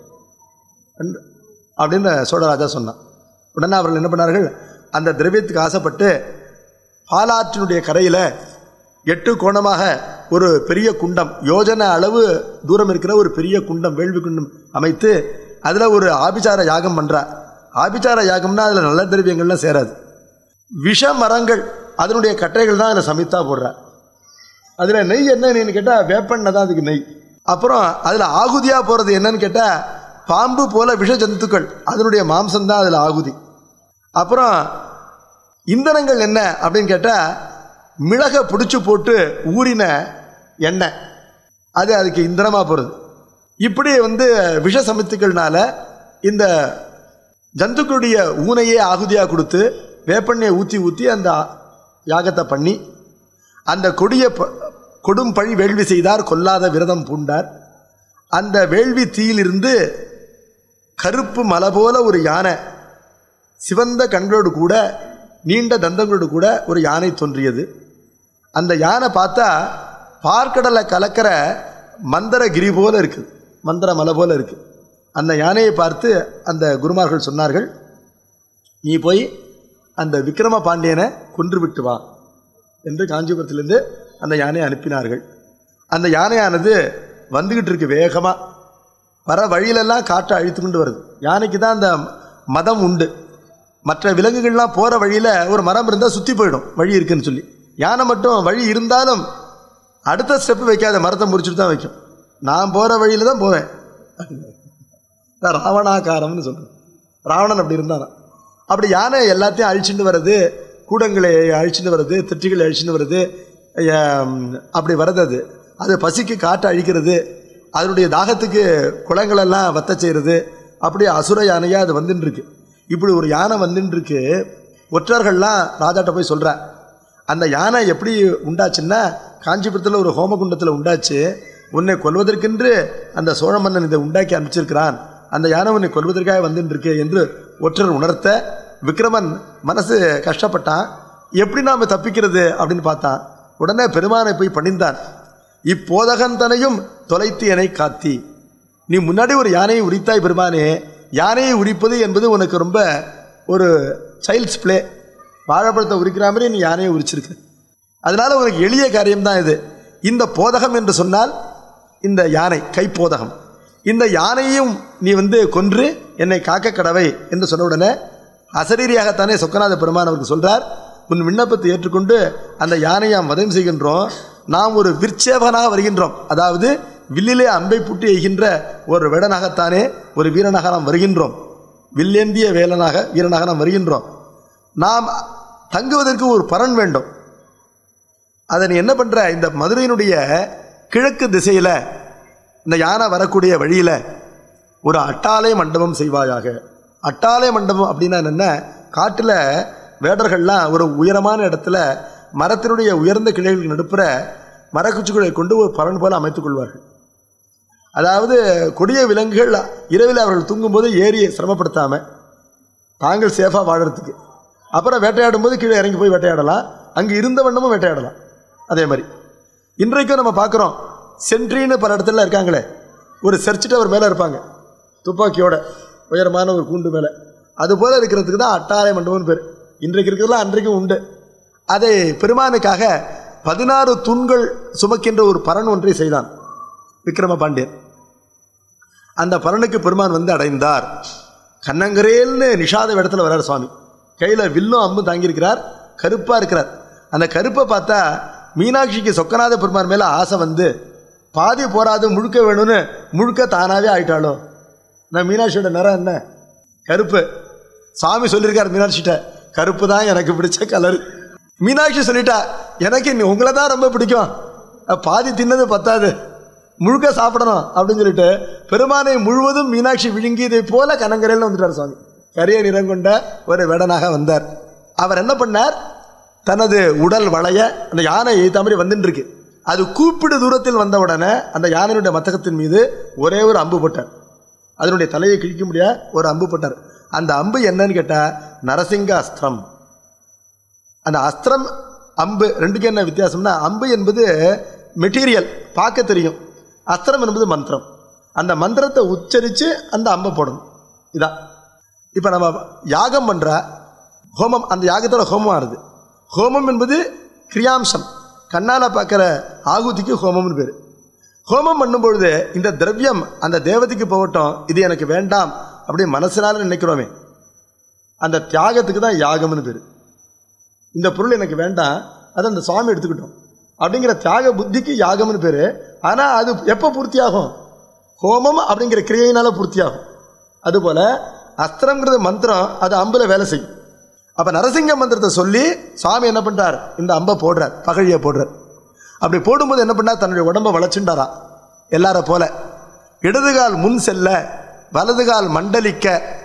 என்று- அப்படின்னு சோழராஜா சொன்னான் உடனே அவர்கள் என்ன பண்ணார்கள் அந்த திரவியத்துக்கு ஆசைப்பட்டு பாலாற்றினுடைய கரையில் எட்டு கோணமாக ஒரு பெரிய குண்டம் யோஜனை அளவு தூரம் இருக்கிற ஒரு பெரிய குண்டம் வேள்வி குண்டம் அமைத்து அதில் ஒரு ஆபிச்சார யாகம் பண்ணுறா ஆபிச்சார யாகம்னா அதில் நல்ல திரவியங்கள்லாம் சேராது விஷ மரங்கள் அதனுடைய கட்டைகள் தான் அதில் சமைத்தா போடுறா அதில் நெய் என்னன்னு கேட்டால் வேப்பெண்ணெய் தான் அதுக்கு நெய் அப்புறம் அதில் ஆகுதியாக போகிறது என்னன்னு கேட்டால் பாம்பு போல விஷ ஜந்துக்கள் அதனுடைய மாம்சம் தான் அதில் ஆகுதி அப்புறம் இந்தனங்கள் என்ன அப்படின்னு கேட்டால் மிளகை பிடிச்சி போட்டு ஊறின எண்ணெய் அது அதுக்கு இந்தனமாக போகிறது இப்படி வந்து விஷ சமித்துக்கள்னால இந்த ஜந்துக்களுடைய ஊனையே ஆகுதியாக கொடுத்து வேப்பெண்ணெயை ஊற்றி ஊற்றி அந்த யாகத்தை பண்ணி அந்த கொடிய ப- கொடும் பழி வேள்வி செய்தார் கொல்லாத விரதம் பூண்டார் அந்த வேள்வி தீயிலிருந்து கருப்பு மலை போல ஒரு யானை சிவந்த கண்களோடு கூட நீண்ட தந்தங்களோடு கூட ஒரு யானை தோன்றியது அந்த யானை பார்த்தா பார்க்கடலை கலக்கிற மந்தரகிரி போல இருக்குது மந்திர மலை போல இருக்கு அந்த யானையை பார்த்து அந்த குருமார்கள் சொன்னார்கள் நீ போய் அந்த விக்ரம பாண்டியனை கொன்று விட்டு வா என்று காஞ்சிபுரத்திலிருந்து அந்த யானையை அனுப்பினார்கள் அந்த யானையானது வந்துக்கிட்டு இருக்கு வேகமாக வர வழியிலெல்லாம் காற்றை அழித்து கொண்டு வருது யானைக்கு தான் அந்த மதம் உண்டு மற்ற விலங்குகள்லாம் போகிற வழியில் ஒரு மரம் இருந்தால் சுற்றி போயிடும் வழி இருக்குன்னு சொல்லி யானை மட்டும் வழி இருந்தாலும் அடுத்த ஸ்டெப்பு வைக்காத மரத்தை முறிச்சுட்டு தான் வைக்கும் நான் போகிற வழியில் தான் போவேன் நான் ராவணாகாரம்னு சொல்கிறேன் ராவணன் அப்படி இருந்தானா அப்படி யானை எல்லாத்தையும் அழிச்சுட்டு வர்றது கூடங்களை அழிச்சுட்டு வர்றது திட்டிகளை அழிச்சுட்டு வர்றது ஆம், அப்படி வர்றது அது அது பசிக்கு காற்றை அழிக்கிறது அதனுடைய தாகத்துக்கு குளங்களெல்லாம் வத்த செய்கிறது அப்படி அசுர யானையாக அது வந்துன்னு இருக்கு இப்படி ஒரு யானை வந்துன்னு இருக்கு ஒற்றர்கள்லாம் ராஜாட்ட போய் சொல்கிறா அந்த யானை எப்படி உண்டாச்சுன்னா காஞ்சிபுரத்தில் ஒரு ஹோமகுண்டத்தில் உண்டாச்சு உன்னை கொல்வதற்கென்று அந்த சோழ மன்னன் இதை உண்டாக்கி அனுப்பிச்சிருக்கிறான் அந்த யானை உன்னை கொல்வதற்காக வந்துட்டு இருக்கு என்று ஒற்றர் உணர்த்த விக்ரமன் மனசு கஷ்டப்பட்டான் எப்படி நாம் தப்பிக்கிறது அப்படின்னு பார்த்தான் உடனே பெருமானை போய் பணிந்தான் இப்போதகன் தனையும் தொலைத்து என்னை காத்தி நீ முன்னாடி ஒரு யானையை உரித்தாய் பெருமானே யானையை உரிப்பது என்பது உனக்கு ரொம்ப ஒரு சைல்ட்ஸ் பிளே வாழைப்பழத்தை உரிக்கிற மாதிரி நீ யானையை உரிச்சிருக்க அதனால உனக்கு எளிய காரியம்தான் இது இந்த போதகம் என்று சொன்னால் இந்த யானை கைப்போதகம் இந்த யானையும் நீ வந்து கொன்று என்னை காக்க கடவை என்று சொன்ன உடனே அசரீரியாகத்தானே சொக்கநாத பெருமான் அவருக்கு சொல்றார் உன் விண்ணப்பத்தை ஏற்றுக்கொண்டு அந்த யானையை நாம் வதம் செய்கின்றோம் நாம் ஒரு விற்சேவனாக வருகின்றோம் அதாவது வில்லிலே அம்பை புட்டி எய்கின்ற ஒரு வேடனாகத்தானே ஒரு வீரனாக நாம் வருகின்றோம் வில்லேந்திய வேலனாக வீரனாக நாம் வருகின்றோம் நாம் தங்குவதற்கு ஒரு பரன் வேண்டும் அதை நீ என்ன பண்ற இந்த மதுரையினுடைய கிழக்கு திசையில இந்த யானை வரக்கூடிய வழியில ஒரு அட்டாளை மண்டபம் செய்வாயாக அட்டாளை மண்டபம் அப்படின்னா என்ன காட்டில் வேடர்கள்லாம் ஒரு உயரமான இடத்துல மரத்தினுடைய உயர்ந்த கிளைகளுக்கு நடுப்புற மரக்குச்சிகளை கொண்டு ஒரு பரன் போல அமைத்துக் கொள்வார்கள் அதாவது கொடிய விலங்குகள் இரவில் அவர்கள் தூங்கும்போது ஏறி சிரமப்படுத்தாமல் தாங்கள் சேஃபாக வாழறதுக்கு அப்புறம் வேட்டையாடும் போது கீழே இறங்கி போய் வேட்டையாடலாம் அங்கே இருந்த வண்ணமும் வேட்டையாடலாம் அதே மாதிரி இன்றைக்கும் நம்ம பார்க்குறோம் சென்ட்ரின்னு பல இடத்துல இருக்காங்களே ஒரு சர்ச் டவர் மேலே இருப்பாங்க துப்பாக்கியோட உயரமான ஒரு கூண்டு மேலே அது போல் இருக்கிறதுக்கு தான் அட்டாளை மண்டபம்னு பேர் இன்றைக்கு இருக்கிறதுலாம் அன்றைக்கும் உண்டு அதை பெருமானுக்காக பதினாறு தூண்கள் சுமக்கின்ற ஒரு பரன் ஒன்றை செய்தான் விக்ரம பாண்டியன் அந்த பரனுக்கு பெருமான் வந்து அடைந்தார் கண்ணங்கரேல்னு நிஷாத இடத்துல வர்றார் சுவாமி கையில் வில்லும் அம்பும் தாங்கியிருக்கிறார் கருப்பாக இருக்கிறார் அந்த கருப்பை பார்த்தா மீனாட்சிக்கு சொக்கநாத பெருமான் மேலே ஆசை வந்து பாதி போராது முழுக்க வேணும்னு முழுக்க தானாகவே ஆயிட்டாளோ நான் மீனாட்சியோட நிறம் என்ன கருப்பு சாமி சொல்லியிருக்கார் மீனாட்சிகிட்ட கருப்பு தான் எனக்கு பிடிச்ச கலர் மீனாட்சி சொல்லிட்டா எனக்கு நீ உங்களை தான் ரொம்ப பிடிக்கும் அஹ் பாதி தின்னது பத்தாது முழுக்க சாப்பிடணும் அப்படின்னு சொல்லிட்டு பெருமானை முழுவதும் மீனாட்சி விழுங்கியதை போல கனங்கரையில் வந்துட்டார் சுவாமி கரிய நிறம் கொண்ட ஒரு வேடனாக வந்தார் அவர் என்ன பண்ணார் தனது உடல் வளைய அந்த யானை எய்த்த மாதிரி வந்துட்டு இருக்கு அது கூப்பிடு தூரத்தில் வந்த உடனே அந்த யானையுடைய மத்தகத்தின் மீது ஒரே ஒரு அம்பு போட்டார் அதனுடைய தலையை கிழிக்க முடியாது ஒரு அம்பு போட்டார் அந்த அம்பு என்னன்னு கேட்டா நரசிங்க அஸ்திரம் அந்த அஸ்திரம் அம்பு ரெண்டுக்கு என்ன வித்தியாசம்னா அம்பு என்பது மெட்டீரியல் பார்க்க தெரியும் அஸ்திரம் என்பது மந்திரம் அந்த மந்திரத்தை உச்சரித்து அந்த அம்பை போடணும் இதான் இப்போ நம்ம யாகம் பண்ணுற ஹோமம் அந்த யாகத்தில் ஹோமம் ஆறுது ஹோமம் என்பது கிரியாம்சம் கண்ணால் பார்க்குற ஆகுதிக்கு ஹோமம்னு பேர் ஹோமம் பண்ணும்பொழுது இந்த திரவியம் அந்த தேவதைக்கு போகட்டும் இது எனக்கு வேண்டாம் அப்படி மனசினால நினைக்கிறோமே அந்த தியாகத்துக்கு தான் யாகம்னு பேர் இந்த பொருள் எனக்கு வேண்டாம் அதை அந்த சுவாமி எடுத்துக்கிட்டோம் அப்படிங்கிற தியாக புத்திக்கு யாகம்னு பேர் ஆனால் அது எப்போ பூர்த்தியாகும் ஹோமம் அப்படிங்கிற கிரியையினால பூர்த்தியாகும் அதுபோல் அஸ்திரம்ங்கிறது மந்திரம் அது அம்புல வேலை செய்யும் அப்போ நரசிங்க மந்திரத்தை சொல்லி சுவாமி என்ன பண்ணுறார் இந்த அம்பை போடுறார் பகழியை போடுறார் அப்படி போடும்போது என்ன பண்ணார் தன்னுடைய உடம்பை வளைச்சுண்டாரா எல்லார போல இடதுகால் முன் செல்ல வலதுகால் மண்டலிக்க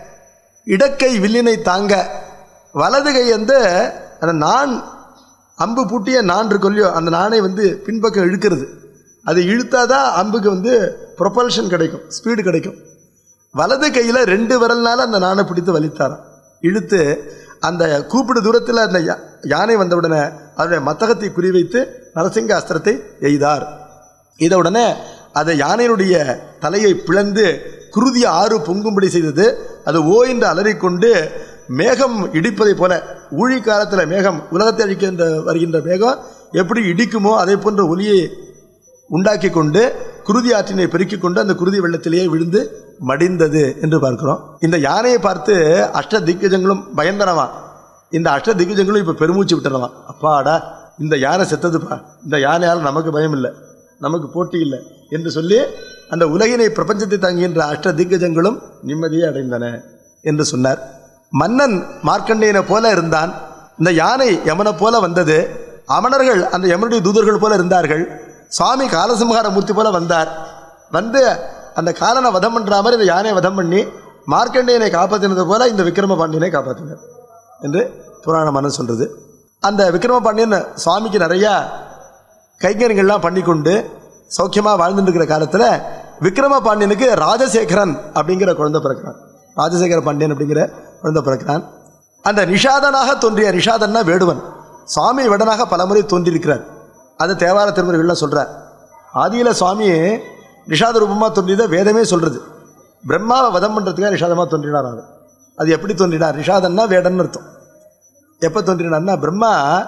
இடக்கை வில்லினை தாங்க வலது கை வந்து அந்த நான் அம்பு பூட்டிய நான் இருக்கு இல்லையோ அந்த நாணை வந்து பின்பக்கம் இழுக்கிறது அது இழுத்தாதான் அம்புக்கு வந்து ப்ரொபல்ஷன் கிடைக்கும் ஸ்பீடு கிடைக்கும் வலது கையில் ரெண்டு விரல்னால அந்த நாணை பிடித்து வலித்தாராம் இழுத்து அந்த கூப்பிடு தூரத்தில் அந்த யா- யானை வந்தவுடனே அதனுடைய மத்தகத்தை குறிவைத்து நரசிங்க அஸ்திரத்தை எய்தார் இத உடனே அதை யானையினுடைய தலையை பிளந்து குருதிய ஆறு பொங்கும்படி செய்தது அது ஓ என்று அலறிக்கொண்டு மேகம் இடிப்பதைப் போல ஊழி காலத்தில் மேகம் உலகத்தை அழிக்கின்ற வருகின்ற மேகம் எப்படி இடிக்குமோ அதே போன்ற ஒலியை உண்டாக்கி கொண்டு குருதி ஆற்றினை பெருக்கிக் கொண்டு அந்த குருதி வெள்ளத்திலேயே விழுந்து மடிந்தது என்று பார்க்கிறோம் இந்த யானையை பார்த்து அஷ்ட திக்கஜங்களும் பயந்தனவா இந்த அஷ்ட திக்கஜங்களும் இப்போ பெருமூச்சு விட்டுறவா அப்பாடா இந்த யானை செத்ததுப்பா இந்த யானையால் நமக்கு பயம் இல்லை நமக்கு போட்டி இல்லை என்று சொல்லி அந்த உலகினை பிரபஞ்சத்தை தாங்குகின்ற அஷ்ட திக்கஜங்களும் நிம்மதியை அடைந்தன என்று சொன்னார் மன்னன் மார்க்கண்டேயனை போல இருந்தான் இந்த யானை யமனை போல வந்தது அமணர்கள் அந்த யமனுடைய தூதர்கள் போல இருந்தார்கள் சுவாமி காலசம்ஹார மூர்த்தி போல வந்தார் வந்து அந்த காலனை வதம் பண்ற மாதிரி இந்த யானையை வதம் பண்ணி மார்க்கண்டேயனை காப்பாற்றினது போல இந்த விக்ரம பாண்டியனை காப்பாற்றினார் என்று புராண மன்னன் சொல்றது அந்த விக்ரம பாண்டியன் சுவாமிக்கு நிறைய கைங்கரியங்கள்லாம் பண்ணிக்கொண்டு சௌக்கியமாக வாழ்ந்துட்டு இருக்கிற காலத்தில் விக்ரம பாண்டியனுக்கு ராஜசேகரன் அப்படிங்கிற குழந்தை பிறக்கிறான் ராஜசேகர பாண்டியன் அப்படிங்கிற குழந்தை பிறக்கிறான் அந்த நிஷாதனாக தோன்றிய நிஷாதன்னா வேடுவன் சுவாமி வேடனாக பலமுறை தோன்றியிருக்கிறார் அது தேவார திருமுறைகள்லாம் சொல்கிறார் ஆதியில் சுவாமி நிஷாத ரூபமாக தோன்றியதை வேதமே சொல்கிறது பிரம்மாவை வதம் பண்ணுறதுக்காக நிஷாதமாக தோன்றினார் அவர் அது எப்படி தோன்றினார் நிஷாதன்னா வேடன்னு அர்த்தம் எப்போ தோன்றினார்னா பிரம்மா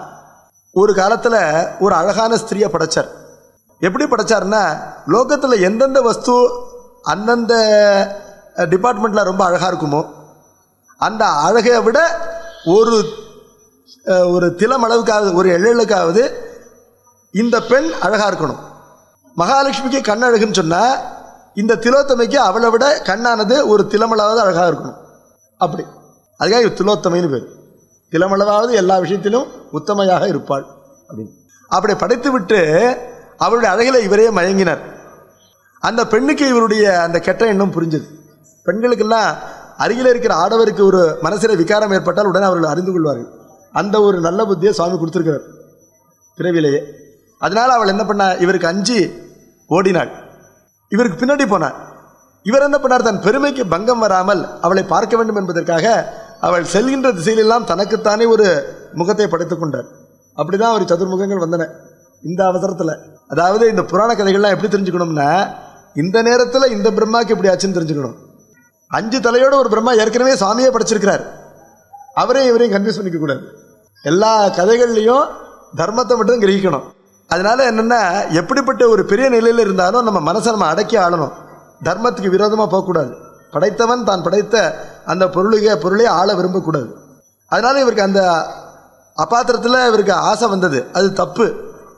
ஒரு காலத்தில் ஒரு அழகான ஸ்திரியை படைச்சார் எப்படி படைச்சார்னா லோகத்தில் எந்தெந்த வஸ்து அந்தந்த டிபார்ட்மெண்ட்டில் ரொம்ப அழகாக இருக்குமோ அந்த அழகை விட ஒரு அஹ், ஒரு திலம் அளவுக்காவது ஒரு எள்ளலுக்காவது இந்த பெண் அழகாக இருக்கணும் மகாலட்சுமிக்கு கண் அழகுன்னு சொன்னால் இந்த திலோத்தமைக்கு அவளை விட கண்ணானது ஒரு திலமளவாவது அழகாக இருக்கணும் அப்படி அதுக்காக இவ திலோத்தமைன்னு பேர் திலமளவாவது எல்லா விஷயத்திலும் உத்தமையாக இருப்பாள் அப்படின்னு அப்படி படைத்து விட்டு அவளுடைய அழகில் இவரே மயங்கினார் அந்த பெண்ணுக்கு இவருடைய அந்த கெட்ட எண்ணம் புரிஞ்சது பெண்களுக்கெல்லாம் அருகில் இருக்கிற ஆடவருக்கு ஒரு மனசில் விகாரம் ஏற்பட்டால் உடனே அவர்கள் அறிந்து கொள்வார்கள் அந்த ஒரு நல்ல புத்தியை சுவாமி கொடுத்துருக்கிறார் பிறவிலேயே அதனால அவள் என்ன பண்ணா இவருக்கு அஞ்சு ஓடினாள் இவருக்கு பின்னாடி போனாள் இவர் என்ன பண்ணார் தன் பெருமைக்கு பங்கம் வராமல் அவளை பார்க்க வேண்டும் என்பதற்காக அவள் செல்கின்ற திசையிலெல்லாம் தனக்குத்தானே ஒரு முகத்தை படைத்துக் கொண்டார் அப்படிதான் அவர் சதுர்முகங்கள் வந்தன இந்த அவசரத்தில் அதாவது இந்த புராண கதைகள்லாம் எப்படி தெரிஞ்சுக்கணும்னா இந்த நேரத்தில் இந்த பிரம்மாக்கு எப்படி ஆச்சுன்னு தெரிஞ்சுக்கணும் அஞ்சு தலையோட ஒரு பிரம்மா ஏற்கனவே சாமியே படைச்சிருக்கிறார் அவரையும் இவரையும் கன்ஃபியூஸ் பண்ணிக்க கூடாது எல்லா கதைகள்லையும் தர்மத்தை மட்டும் கிரகிக்கணும் அதனால என்னன்னா எப்படிப்பட்ட ஒரு பெரிய நிலையில் இருந்தாலும் நம்ம மனசை நம்ம அடக்கி ஆளணும் தர்மத்துக்கு விரோதமாக போகக்கூடாது படைத்தவன் தான் படைத்த அந்த பொருளுக பொருளை ஆள விரும்பக்கூடாது அதனால இவருக்கு அந்த அப்பாத்திரத்தில் இவருக்கு ஆசை வந்தது அது தப்பு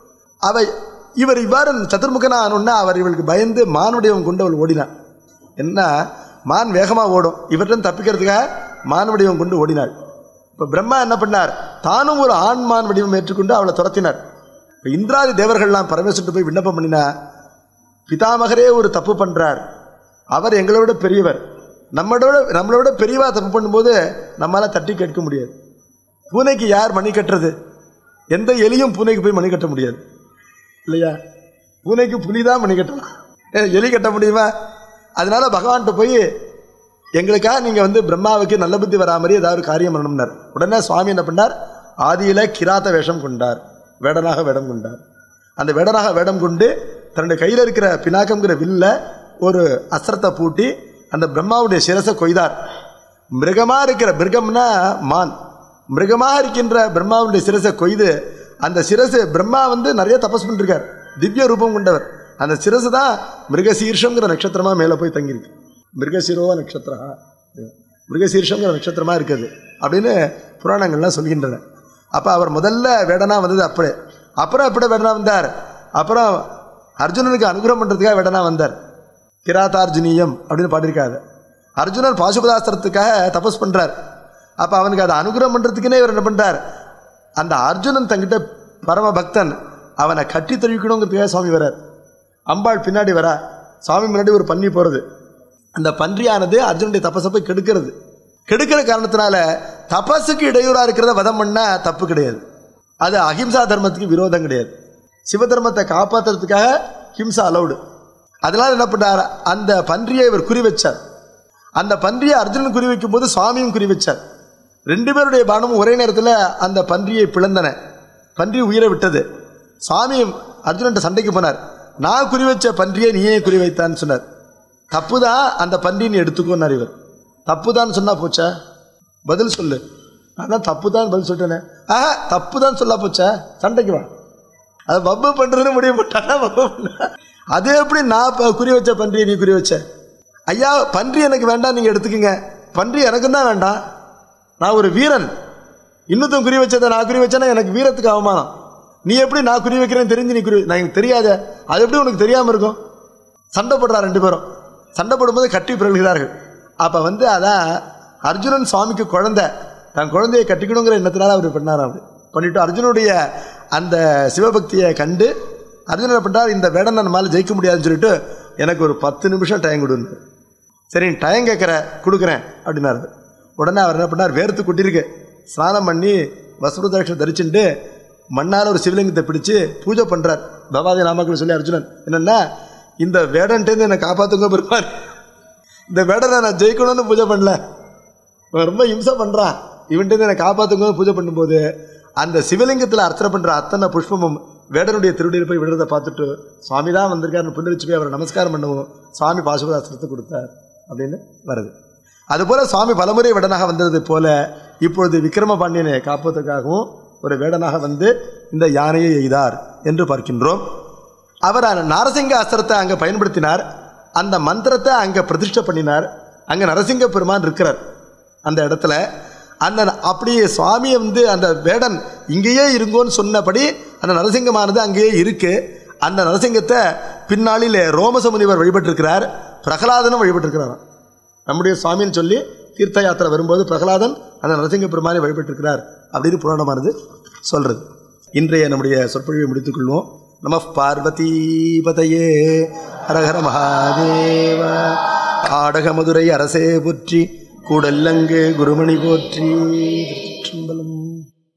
அவை இவர் இவ்வாறு சதுர்முகனா ஆனோன்னா அவர் இவளுக்கு பயந்து மான் வடிவம் கொண்டு அவள் ஓடினாள் என்ன மான் வேகமாக ஓடும் இவர்கிட்ட தப்பிக்கிறதுக்காக மான் வடிவம் கொண்டு ஓடினாள் இப்போ பிரம்மா என்ன பண்ணார் தானும் ஒரு ஆண் மான் வடிவம் ஏற்றுக்கொண்டு அவளை துரத்தினார் இப்போ இந்திராதி தேவர்கள்லாம் பரமேஸ்வரன் போய் விண்ணப்பம் பண்ணினா பிதாமகரே ஒரு தப்பு பண்ணுறார் அவர் எங்களை விட பெரியவர் நம்மளோட நம்மளை விட பெரியவா தப்பு பண்ணும்போது நம்மளால் தட்டி கேட்க முடியாது பூனைக்கு யார் மணி கட்டுறது எந்த எலியும் பூனைக்கு போய் மணி கட்ட முடியாது இல்லையா பூனைக்கு புலி தான் மணி கட்டலாம் ஏ, எலி கட்ட முடியுமா அதனால பகவான்கிட்ட போய் எங்களுக்காக நீங்கள் வந்து பிரம்மாவுக்கு நல்ல புத்தி வரா மாதிரி ஏதாவது ஒரு காரியம் பண்ணணும்னார் உடனே சுவாமி என்ன பண்ணார் ஆதியில கிராத்த வேஷம் கொண்டார் வேடனாக வேடம் கொண்டார் அந்த வேடனாக வேடம் கொண்டு தன்னுடைய கையில் இருக்கிற பினாக்கம்ங்கிற வில்ல ஒரு அஸ்திரத்தை பூட்டி அந்த பிரம்மாவுடைய சிரசை கொய்தார் மிருகமாக இருக்கிற மிருகம்னா மான் மிருகமாக இருக்கின்ற பிரம்மாவுடைய சிரசை கொய்து அந்த சிரசு பிரம்மா வந்து நிறைய தபஸ் பண்ணிருக்கார் திவ்ய ரூபம் கொண்டவர் அந்த சிரசு தான் மிருகசீர்ஷங்கிற நட்சத்திரமா மேலே போய் தங்கியிருக்கு மிருகசிரோவ நட்சத்திரா மிருகசீர்ஷங்கிற நட்சத்திரமா இருக்குது அப்படின்னு புராணங்கள்லாம் சொல்கின்றன அப்போ அவர் முதல்ல வேடனா வந்தது அப்படியே அப்புறம் எப்படி வேடனா வந்தார் அப்புறம் அர்ஜுனனுக்கு அனுகிரகம் பண்ணுறதுக்காக வேடனா வந்தார் கிராதார்ஜுனியம் அப்படின்னு பாடியிருக்காங்க அர்ஜுனன் பாசுபதாஸ்திரத்துக்காக தபஸ் பண்ணுறார் அப்போ அவனுக்கு அதை அனுகிரகம் பண்ணுறதுக்குன்னே இவர் என்ன பண்ணுறார் அந்த அர்ஜுனன் தங்கிட்ட பரம பக்தன் அவனை கட்டி தழுவிக்கணுங்கிறதுக்காக சுவாமி வரார் அம்பாள் பின்னாடி வரா சுவாமி முன்னாடி ஒரு பன்னி போகிறது அந்த பன்றியானது அர்ஜுனுடைய தபஸை போய் கெடுக்கிறது கெடுக்கிற காரணத்தினால தபஸுக்கு இடையூறாக இருக்கிறத வதம் பண்ணால் தப்பு கிடையாது அது அஹிம்சா தர்மத்துக்கு விரோதம் கிடையாது சிவதர்மத்தை காப்பாற்றுறதுக்காக ஹிம்சா அலௌடு அதனால என்ன பண்ணார் அந்த பன்றியை இவர் குறி வச்சார் அந்த பன்றியை அர்ஜுனன் குறி வைக்கும் போது சுவாமியும் குறி வச்சார் ரெண்டு பேருடைய பானமும் ஒரே நேரத்தில் அந்த பன்றியை பிளந்தன பன்றி உயிரை விட்டது சுவாமி அர்ஜுனன்ட்ட சண்டைக்கு போனார் நான் குறி வச்ச பன்றியை நீயே குறி வைத்தான்னு சொன்னார் தப்பு தான் அந்த பன்றி நீ எடுத்துக்கோன்னார் இவர் தப்பு தான் சொன்னா போச்சா பதில் சொல்லு அதான் தப்பு தான் பதில் சொல்லிட்டேனே ஆஹா தப்பு தான் சொல்லா போச்சா சண்டைக்கு வா அதை வப்பு பண்ணுறதுன்னு முடிவு போட்டானா வப்பு பண்ண அது எப்படி நான் இப்போ குறி வச்ச பன்றியை நீ குறி வச்ச ஐயா பன்றி எனக்கு வேண்டாம் நீங்கள் எடுத்துக்கங்க பன்றி எனக்கும் தான் வேண்டாம் நான் ஒரு வீரன் இன்னொருத்தன் குறி வச்சதை நான் குறி வச்சேன்னா எனக்கு வீரத்துக்கு அவமானம் நீ எப்படி நான் குறி வைக்கிறேன்னு தெரிஞ்சு நீ குறி நான் எனக்கு தெரியாத அது எப்படி உனக்கு தெரியாமல் இருக்கும் சண்டை போடுறா ரெண்டு பேரும் சண்டை போடும்போது கட்டி பிறகுகிறார்கள் அப்போ வந்து அதான் அர்ஜுனன் சுவாமிக்கு குழந்தை தன் குழந்தையை கட்டிக்கணுங்கிற எண்ணத்தினால அவர் பண்ணார் அப்படி பண்ணிட்டு அர்ஜுனுடைய அந்த சிவபக்தியை கண்டு அர்ஜுனன் என்ன பண்ணுறார் இந்த வேடம் நான் மேலே ஜெயிக்க முடியாதுன்னு சொல்லிட்டு எனக்கு ஒரு பத்து நிமிஷம் டைம் கொடுன்னு சரி டைம் கேட்குற கொடுக்குறேன் அப்படின்னாரு உடனே அவர் என்ன பண்ணார் வேர்த்து கொட்டிருக்கு ஸ்நானம் பண்ணி வஸ்திரதாட்சம் தரிச்சுட்டு மண்ணால் ஒரு சிவலிங்கத்தை பிடிச்சு பூஜை பண்ணுறார் பவாதி நாமக்கல் சொல்லி அர்ஜுனன் என்னென்னா இந்த வேடன்ட்டேருந்து என்னை காப்பாற்றுங்க பெருமாள் இந்த வேடனை நான் ஜெயிக்கணும்னு பூஜை பண்ணல இவன் ரொம்ப இம்சை பண்ணுறான் இவன்ட்டு என்னை காப்பாற்றுங்க பூஜை பண்ணும்போது அந்த சிவலிங்கத்தில் அர்ச்சனை பண்ணுற அத்தனை புஷ்பமும் வேடனுடைய திருடியில் போய் விடுறதை பார்த்துட்டு சுவாமி தான் வந்திருக்காருன்னு புன்னரிச்சு போய் அவரை நமஸ்காரம் பண்ணவும் சுவாமி பாசுபதாஸ்திரத்தை கொடுத்தார் அப்படின்னு வருது அதுபோல சுவாமி பலமுறை வேடனாக வந்தது போல இப்பொழுது விக்ரம பாண்டியனை காப்பதற்காகவும் ஒரு வேடனாக வந்து இந்த யானையை எய்தார் என்று பார்க்கின்றோம் அவர் அந்த நாரசிங்க அஸ்திரத்தை அங்கே பயன்படுத்தினார் அந்த மந்திரத்தை அங்கே பிரதிஷ்டை பண்ணினார் அங்கே நரசிங்க பெருமான் இருக்கிறார் அந்த இடத்துல அந்த அப்படியே சுவாமியை வந்து அந்த வேடன் இங்கேயே இருங்கோன்னு சொன்னபடி அந்த நரசிங்கமானது அங்கேயே இருக்கு அந்த நரசிங்கத்தை பின்னாளில் ரோமச முனிவர் வழிபட்டிருக்கிறார் பிரகலாதனும் வழிபட்டிருக்கிறாராம் நம்முடைய சுவாமின்னு சொல்லி தீர்த்த யாத்திரை வரும்போது பிரகலாதன் அந்த நரசிங்க பெருமானை வழிபட்டிருக்கிறார் அப்படின்னு புராணமானது சொல்றது இன்றைய நம்முடைய சொற்பொழிவை முடித்துக் கொள்வோம் நம பார்வதி பதையே ஹரஹர மகாதேவ ஆடக மதுரை அரசே போற்றி கூடல்லங்கு குருமணி போற்றி திருச்சிற்றம்பலம்